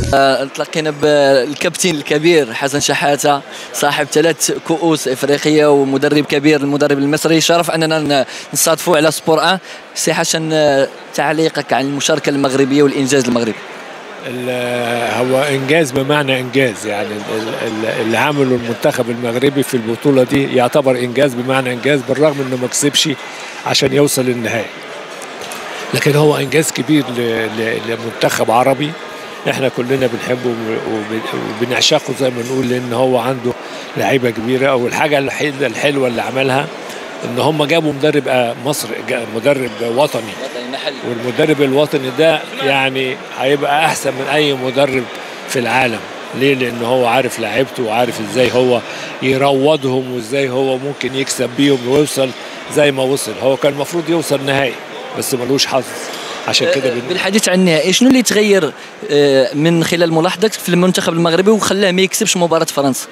آه، تلقينا بالكابتن الكبير حسن شحاته صاحب ثلاث كؤوس افريقيه ومدرب كبير المدرب المصري شرف اننا نصادفوا على سبور 1 سي حسن آه، تعليقك عن المشاركه المغربيه والانجاز المغربي هو انجاز بمعنى انجاز يعني اللي عمله المنتخب المغربي في البطوله دي يعتبر انجاز بمعنى انجاز بالرغم انه ما كسبش عشان يوصل للنهائي لكن هو انجاز كبير لمنتخب عربي احنا كلنا بنحبه وبنعشقه زي ما نقول لان هو عنده لعيبه كبيره او الحاجه الحلوه اللي عملها ان هم جابوا مدرب مصر مدرب وطني والمدرب الوطني ده يعني هيبقى احسن من اي مدرب في العالم ليه لان هو عارف لعيبته وعارف ازاي هو يروضهم وازاي هو ممكن يكسب بيهم ويوصل زي ما وصل هو كان المفروض يوصل نهائي بس ملوش حظ عشان كده بالحديث عن النهائي شنو اللي تغير من خلال ملاحظتك في المنتخب المغربي وخلاه ما يكسبش مباراه فرنسا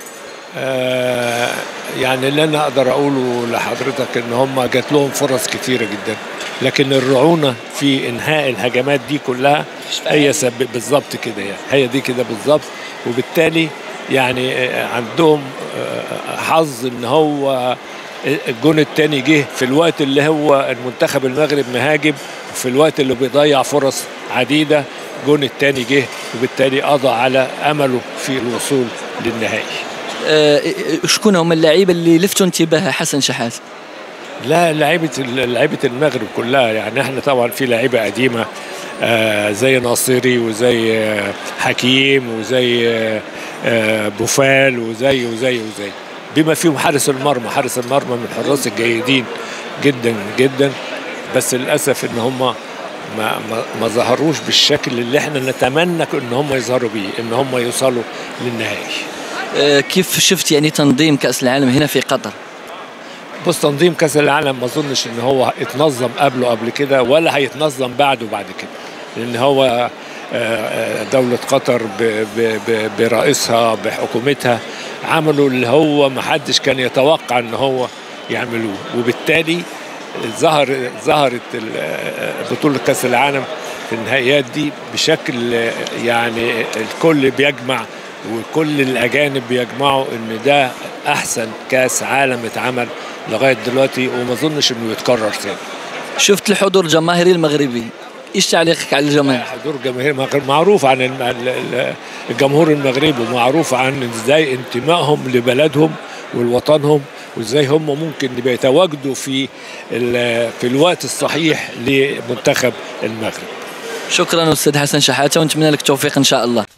آه يعني اللي انا اقدر اقوله لحضرتك ان هم جات لهم فرص كثيره جدا لكن الرعونه في انهاء الهجمات دي كلها هي سبب بالظبط كده يعني هي دي كده بالظبط وبالتالي يعني عندهم حظ ان هو الجون الثاني جه في الوقت اللي هو المنتخب المغرب مهاجم وفي الوقت اللي بيضيع فرص عديده الجون الثاني جه وبالتالي قضى على امله في الوصول للنهائي أه شكون هم اللعيبه اللي لفتوا انتباه حسن شحات لا لعيبه لعيبه المغرب كلها يعني احنا طبعا في لعيبه قديمه آه زي ناصري وزي آه حكيم وزي آه بوفال وزي وزي وزي بما فيهم حارس المرمى حارس المرمى من الحراس الجيدين جدا جدا بس للاسف ان هم ما ما, ما ظهروش بالشكل اللي احنا نتمنى ان هم يظهروا بيه ان هم يوصلوا للنهائي كيف شفت يعني تنظيم كاس العالم هنا في قطر بص تنظيم كاس العالم ما اظنش ان هو اتنظم قبله قبل كده ولا هيتنظم بعده بعد كده لان هو دولة قطر برئيسها بحكومتها عملوا اللي هو ما حدش كان يتوقع ان هو يعملوه وبالتالي ظهر ظهرت بطولة كأس العالم في النهائيات دي بشكل يعني الكل بيجمع وكل الأجانب بيجمعوا إن ده أحسن كأس عالم اتعمل لغاية دلوقتي وما أظنش إنه يتكرر تاني. شفت الحضور الجماهيري المغربي ايش تعليقك على الجماهير؟ حضور جماهير معروف عن الجمهور المغربي ومعروف عن ازاي انتمائهم لبلدهم ولوطنهم وازاي هم ممكن بيتواجدوا في في الوقت الصحيح لمنتخب المغرب. شكرا استاذ حسن شحاته ونتمنى لك التوفيق ان شاء الله.